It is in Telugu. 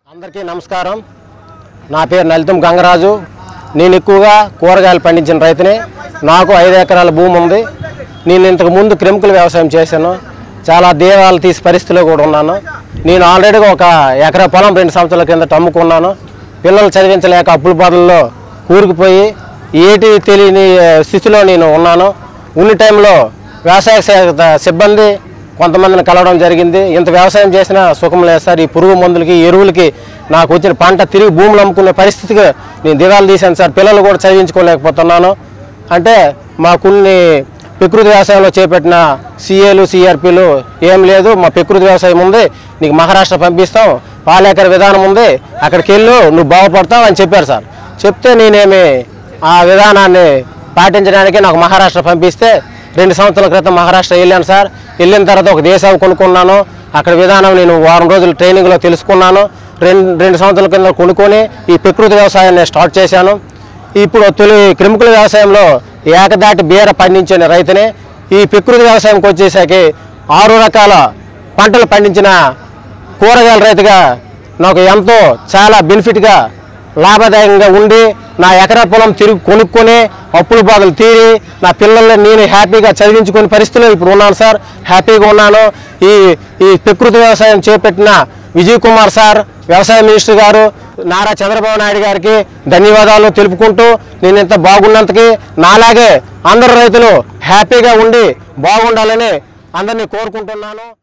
అందరికీ నమస్కారం నా పేరు నలితం గంగరాజు నేను ఎక్కువగా కూరగాయలు పండించిన రైతుని నాకు ఐదు ఎకరాల భూమి ఉంది నేను ఇంతకు ముందు క్రిమికల్ వ్యవసాయం చేశాను చాలా దేవాలు తీసి పరిస్థితిలో కూడా ఉన్నాను నేను ఆల్రెడీగా ఒక ఎకరా పొలం రెండు సంవత్సరాల కిందట అమ్ముకున్నాను పిల్లలు చదివించలేక అప్పుల బాధల్లో కూరుకుపోయి ఏటి తెలియని ఆ, స్థితిలో నేను ఉన్నాను ఉన్ని టైంలో వ్యవసాయ శాఖ సిబ్బంది కొంతమందిని కలవడం జరిగింది ఇంత వ్యవసాయం చేసినా సుఖం లేదు సార్ ఈ పురుగు మందులకి ఎరువులకి నాకు వచ్చిన పంట తిరిగి భూములు అమ్ముకునే పరిస్థితికి నేను దిగాలు తీశాను సార్ పిల్లలు కూడా చదివించుకోలేకపోతున్నాను అంటే మా కొన్ని ప్రకృతి వ్యవసాయంలో చేపట్టిన సిఏలు సిఆర్పీలు ఏం లేదు మా ప్రకృతి వ్యవసాయం ఉంది నీకు మహారాష్ట్ర పంపిస్తాం పాలేకర విధానం ఉంది అక్కడికి వెళ్ళు నువ్వు బాగుపడతావు అని చెప్పారు సార్ చెప్తే నేనేమి ఆ విధానాన్ని పాటించడానికి నాకు మహారాష్ట్ర పంపిస్తే రెండు సంవత్సరాల క్రితం మహారాష్ట్ర వెళ్ళాను సార్ వెళ్ళిన తర్వాత ఒక దేశం కొనుక్కున్నాను అక్కడ విధానం నేను వారం రోజులు ట్రైనింగ్లో తెలుసుకున్నాను రెండు రెండు సంవత్సరాల కింద కొనుక్కొని ఈ ప్రకృతి వ్యవసాయాన్ని స్టార్ట్ చేశాను ఇప్పుడు తొలి క్రిమికల్ వ్యవసాయంలో ఏకదాటి బీర పండించిన రైతునే ఈ ప్రకృతి వ్యవసాయంకి వచ్చేసరికి ఆరు రకాల పంటలు పండించిన కూరగాయల రైతుగా నాకు ఎంతో చాలా బెనిఫిట్గా లాభదాయకంగా ఉండి నా ఎకరా పొలం తిరిగి కొనుక్కొని అప్పుల బాధలు తీరి నా పిల్లల్ని నేను హ్యాపీగా చదివించుకునే పరిస్థితిలో ఇప్పుడు ఉన్నాను సార్ హ్యాపీగా ఉన్నాను ఈ ఈ ప్రకృతి వ్యవసాయం చేపట్టిన విజయ్ కుమార్ సార్ వ్యవసాయ మినిస్టర్ గారు నారా చంద్రబాబు నాయుడు గారికి ధన్యవాదాలు తెలుపుకుంటూ నేను ఇంత బాగున్నంతకి నాలాగే అందరు రైతులు హ్యాపీగా ఉండి బాగుండాలని అందరినీ కోరుకుంటున్నాను